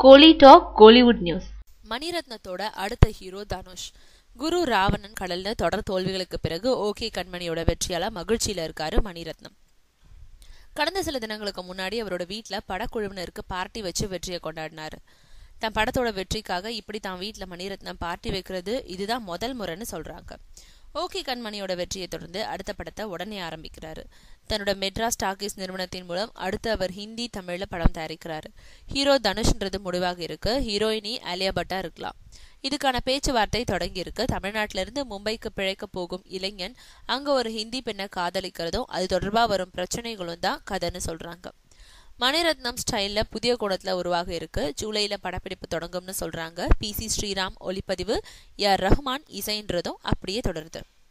கோலி talk Kollywood news மணிரத்னத்தோட அடுத்த hero Dhanush குரு ராவணன் கடல்ல தொடர் தோல்விகளுக்கு பிறகு ஓகே கண்மணியோட வெற்றியால மகிழ்ச்சியில இருக்காரு மணிரத்னம் கடந்த சில தினங்களுக்கு முன்னாடி அவரோட வீட்ல படக்குழுவினருக்கு பார்ட்டி வச்சு வெற்றியை கொண்டாடினாரு தன் படத்தோட வெற்றிக்காக இப்படி தான் வீட்ல மணிரத்னம் பார்ட்டி வைக்கிறது இதுதான் முதல் முறைன்னு சொல்றாங்க ஓகே கண்மணியோட வெற்றியை தொடர்ந்து அடுத்த படத்தை உடனே ஆரம்பிக்கிறாரு தன்னோட மெட்ராஸ் டாக்கீஸ் நிறுவனத்தின் மூலம் அடுத்து அவர் ஹிந்தி தமிழ்ல படம் தயாரிக்கிறாரு ஹீரோ தனுஷ்ன்றது முடிவாக இருக்கு ஹீரோயினி ஆலியா பட்டா இருக்கலாம் இதுக்கான பேச்சுவார்த்தை தொடங்கி இருக்கு தமிழ்நாட்டில இருந்து மும்பைக்கு பிழைக்க போகும் இளைஞன் அங்க ஒரு ஹிந்தி பெண்ணை காதலிக்கிறதும் அது தொடர்பா வரும் பிரச்சனைகளும் தான் கதைன்னு சொல்றாங்க மணிரத்னம் ஸ்டைல்ல புதிய கோணத்துல உருவாக இருக்கு ஜூலைல படப்பிடிப்பு தொடங்கும்னு சொல்றாங்க பி சி ஸ்ரீராம் ஒளிப்பதிவு ஏ ஆர் ரஹ்மான் இசைன்றதும் அப்படியே தொடருது